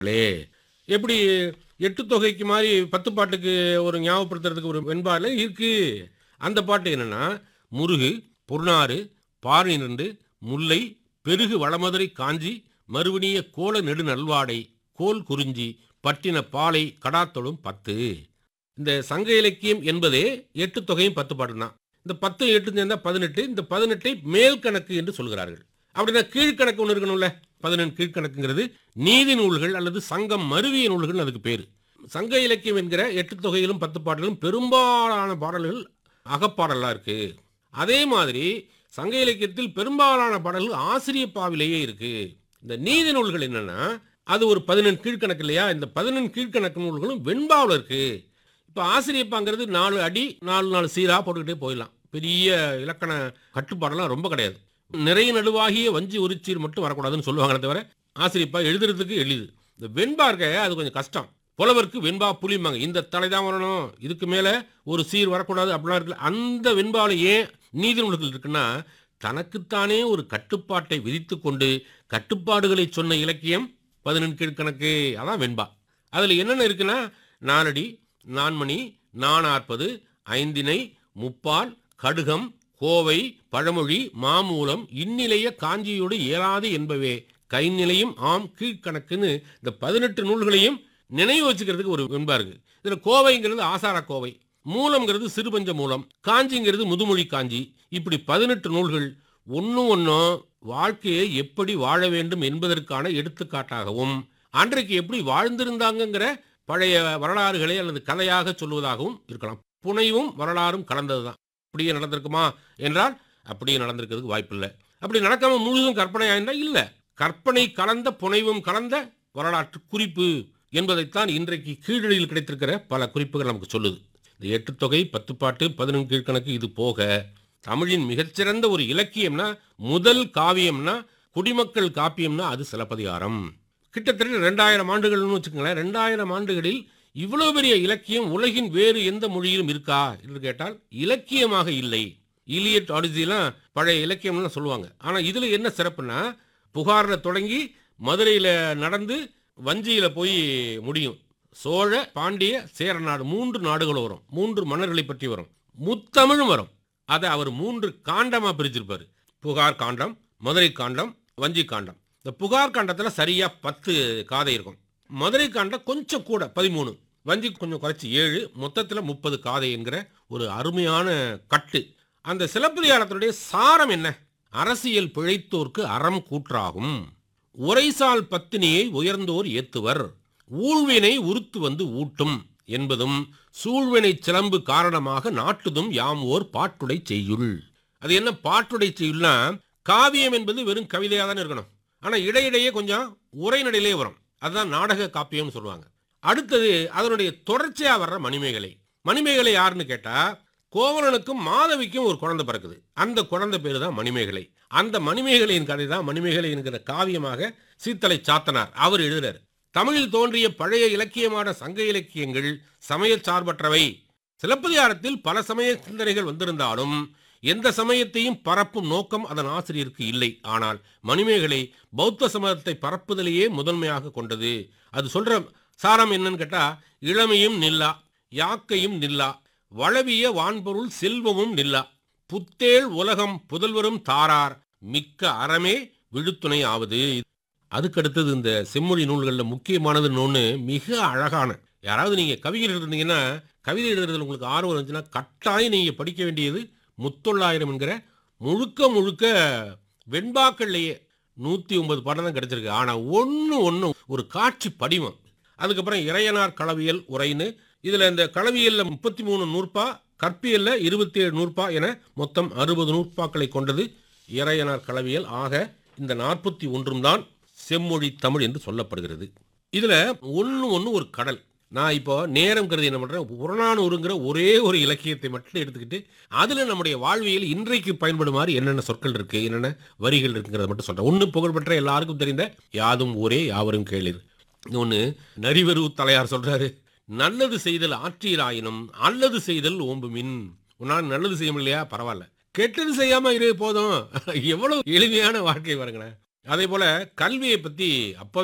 லே எப்படி எட்டு தொகைக்கு மாதிரி பத்து பாட்டுக்கு ஒரு ஞாபகப்படுத்துறதுக்கு ஒரு வெண்பால இருக்கு அந்த பாட்டு என்னன்னா முருகு பொருணாறு பாரினண்டு முல்லை பெருகு வளமதுரை காஞ்சி மறுவினிய கோல நெடு நல்வாடை கோல் குறிஞ்சி பட்டின பாலை கடாத்தொடும் பத்து இந்த சங்க இலக்கியம் என்பதே எட்டு தொகையும் பத்து பாட்டு தான் இந்த பத்து எட்டு சேர்ந்தா பதினெட்டு இந்த பதினெட்டை மேல் கணக்கு என்று சொல்கிறார்கள் அப்படின்னா கீழ்கணக்கு ஒன்று இருக்கணும்ல பதினெண்டு கீழ்கணக்குங்கிறது நீதி நூல்கள் அல்லது சங்கம் மருவிய நூல்கள் அதுக்கு பேர் சங்க இலக்கியம் என்கிற எட்டு தொகையிலும் பத்து பாடலும் பெரும்பாலான பாடல்கள் அகப்பாடலாக இருக்கு அதே மாதிரி சங்க இலக்கியத்தில் பெரும்பாலான பாடல்கள் ஆசிரிய பாவிலேயே இருக்கு இந்த நீதி நூல்கள் என்னன்னா அது ஒரு பதினெண் கீழ்கணக்கு இல்லையா இந்த பதினெண் கீழ்கணக்கு நூல்களும் வெண்பாவில் இருக்கு இப்போ ஆசிரியப்பாங்கிறது நாலு அடி நாலு நாலு சீரா போட்டுக்கிட்டே போயிடலாம் பெரிய இலக்கண கட்டுப்பாடெல்லாம் ரொம்ப கிடையாது நிறைய நடுவாகிய வஞ்சி உரிச்சீர் மட்டும் வரக்கூடாதுன்னு சொல்லுவாங்களே தவிர ஆசிரியப்பா எழுதுறதுக்கு எளிது இந்த வெண்பா இருக்க அது கொஞ்சம் கஷ்டம் புலவருக்கு வெண்பா புளியுமாங்க இந்த தலை தான் வரணும் இதுக்கு மேலே ஒரு சீர் வரக்கூடாது அப்படிலாம் இருக்குல்ல அந்த வெண்பாவில் ஏன் நீதி நூல்கள் இருக்குன்னா தனக்குத்தானே ஒரு கட்டுப்பாட்டை விதித்து கொண்டு கட்டுப்பாடுகளை சொன்ன இலக்கியம் பதினெண் கீழ்கணக்கு அதான் வெண்பா அதில் என்னென்ன இருக்குன்னா நாலடி நான்மணி நானாற்பது ஐந்தினை முப்பால் கடுகம் கோவை பழமொழி மாமூலம் இந்நிலைய காஞ்சியோடு இயலாது என்பவே கைநிலையும் ஆம் கீழ்கணக்குன்னு இந்த பதினெட்டு நூல்களையும் நினைவு வச்சுக்கிறதுக்கு ஒரு வெண்பா இருக்கு இதுல கோவைங்கிறது ஆசார கோவை மூலம்ங்கிறது சிறுபஞ்ச மூலம் காஞ்சிங்கிறது முதுமொழி காஞ்சி இப்படி பதினெட்டு நூல்கள் ஒன்று ஒன்றும் வாழ்க்கையை எப்படி வாழ வேண்டும் என்பதற்கான எடுத்துக்காட்டாகவும் அன்றைக்கு எப்படி வாழ்ந்திருந்தாங்கங்கிற பழைய வரலாறுகளை அல்லது கதையாக சொல்லுவதாகவும் இருக்கலாம் புனைவும் வரலாறும் கலந்ததுதான் அப்படியே நடந்திருக்குமா என்றால் அப்படியே நடந்திருக்கிறதுக்கு வாய்ப்பில்லை அப்படி நடக்காம முழுதும் கற்பனையா என்றால் இல்லை கற்பனை கலந்த புனைவும் கலந்த வரலாற்று குறிப்பு என்பதைத்தான் இன்றைக்கு கீழடியில் கிடைத்திருக்கிற பல குறிப்புகள் நமக்கு சொல்லுது இந்த எட்டு தொகை பத்து பாட்டு பதினொன்று கீழ்கணக்கு இது போக தமிழின் மிகச்சிறந்த ஒரு இலக்கியம்னா முதல் காவியம்னா குடிமக்கள் காப்பியம்னா அது சிலப்பதிகாரம் கிட்டத்தட்ட ரெண்டாயிரம் ஆண்டுகள்னு வச்சுக்கோங்களேன் ரெண்டாயிரம் ஆண்டுகளில் இவ்வளவு பெரிய இலக்கியம் உலகின் வேறு எந்த மொழியிலும் இருக்கா என்று கேட்டால் இலக்கியமாக இல்லை இலியட் ஆடிசிலாம் பழைய இலக்கியம்னு சொல்லுவாங்க ஆனால் இதில் என்ன சிறப்புனா புகாரில் தொடங்கி மதுரையில் நடந்து வஞ்சியில் போய் முடியும் சோழ பாண்டிய சேர நாடு மூன்று நாடுகள் வரும் மூன்று மன்னர்களை பற்றி வரும் முத்தமிழும் வரும் அதை அவர் மூன்று காண்டமாக பிரிச்சிருப்பார் புகார் காண்டம் மதுரை காண்டம் வஞ்சி காண்டம் இந்த புகார் காண்டத்தில் சரியாக பத்து காதை இருக்கும் மதுரை காண்டம் கொஞ்சம் கூட பதிமூணு வஞ்சி கொஞ்சம் குறைச்சி ஏழு மொத்தத்தில் முப்பது காதை என்கிற ஒரு அருமையான கட்டு அந்த சிலப்பதிகாரத்தினுடைய சாரம் என்ன அரசியல் பிழைத்தோர்க்கு அறம் கூற்றாகும் உரைசால் பத்தினியை உயர்ந்தோர் ஏத்துவர் ஊழ்வினை உருத்து வந்து ஊட்டும் என்பதும் சூழ்வினை சிலம்பு காரணமாக நாட்டுதும் யாம் ஓர் பாட்டுடை செய்யுள் அது என்ன பாட்டுடை செய்யுள்னா காவியம் என்பது வெறும் கவிதையாக தானே இருக்கணும் ஆனால் இடையிடையே கொஞ்சம் உரைநடையிலே வரும் அதுதான் நாடக காப்பியம்னு சொல்லுவாங்க அடுத்தது அதனுடைய தொடர்ச்சியா வர்ற மணிமேகலை மணிமேகலை யாருன்னு கேட்டா கோவலனுக்கும் மாதவிக்கும் ஒரு குழந்தை பிறக்குது அந்த குழந்தை பேரு தான் மணிமேகலை அந்த மணிமேகலையின் கதை தான் மணிமேகலை என்கிற காவியமாக சீத்தலை சாத்தனார் அவர் எழுதுறார் தமிழில் தோன்றிய பழைய இலக்கியமான சங்க இலக்கியங்கள் சமய சார்பற்றவை சிலப்பதிகாரத்தில் பல சமய சிந்தனைகள் வந்திருந்தாலும் எந்த சமயத்தையும் பரப்பும் நோக்கம் அதன் ஆசிரியருக்கு இல்லை ஆனால் மணிமேகலை பௌத்த சமயத்தை பரப்புதலையே முதன்மையாக கொண்டது அது சொல்ற சாரம் என்னன்னு கேட்டா இளமையும் நில்லா யாக்கையும் நில்லா வளவிய வான்பொருள் செல்வமும் நில்லா புத்தேள் உலகம் புதல்வரும் தாரார் மிக்க அறமே விழுத்துணை ஆவது அதுக்கடுத்தது இந்த செம்மொழி நூல்களில் முக்கியமானதுன்னு ஒன்று மிக அழகான யாராவது நீங்கள் கவிஞர் இருந்தீங்கன்னா கவிதை எழுதுறதுல உங்களுக்கு ஆர்வம் இருந்துச்சுன்னா கட்டாயம் நீங்கள் படிக்க வேண்டியது முத்தொள்ளாயிரம் என்கிற முழுக்க முழுக்க வெண்பாக்கள்லையே நூற்றி ஒன்பது படம் தான் கிடைச்சிருக்கு ஆனால் ஒன்று ஒன்று ஒரு காட்சி படிவம் அதுக்கப்புறம் இறையனார் களவியல் உரைன்னு இதில் இந்த களவியலில் முப்பத்தி மூணு நூற்பா கற்பியலில் இருபத்தி ஏழு நூற்பா என மொத்தம் அறுபது நூற்பாக்களை கொண்டது இறையனார் களவியல் ஆக இந்த நாற்பத்தி ஒன்றும் தான் செம்மொழி தமிழ் என்று சொல்லப்படுகிறது இதில் ஒன்று ஒன்று ஒரு கடல் நான் இப்போ நேரம் கருதி என்ன பண்ணுறேன் புறநானூறுங்கிற ஒரே ஒரு இலக்கியத்தை மட்டும் எடுத்துக்கிட்டு அதில் நம்முடைய வாழ்வியல் இன்றைக்கு பயன்படுமாறு என்னென்ன சொற்கள் இருக்குது என்னென்ன வரிகள் இருக்குங்கிறத மட்டும் சொல்கிறேன் ஒன்று புகழ்பெற்ற எல்லாருக்கும் தெரிந்த யாதும் ஊரே யாவரும் கேளிர் இன்னொன்று நரிவரு தலையார் சொல்கிறாரு நல்லது செய்தல் ஆற்றீராயினும் அல்லது செய்தல் ஓம்புமின் உன்னால் நல்லது செய்ய முடியலையா பரவாயில்ல கெட்டது செய்யாம இரு போதும் எவ்வளவு எளிமையான வாழ்க்கை பாருங்களேன் அதே போல கல்வியை பத்தி அப்பவே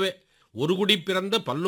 ஒரு குடி பிறந்த பல்லு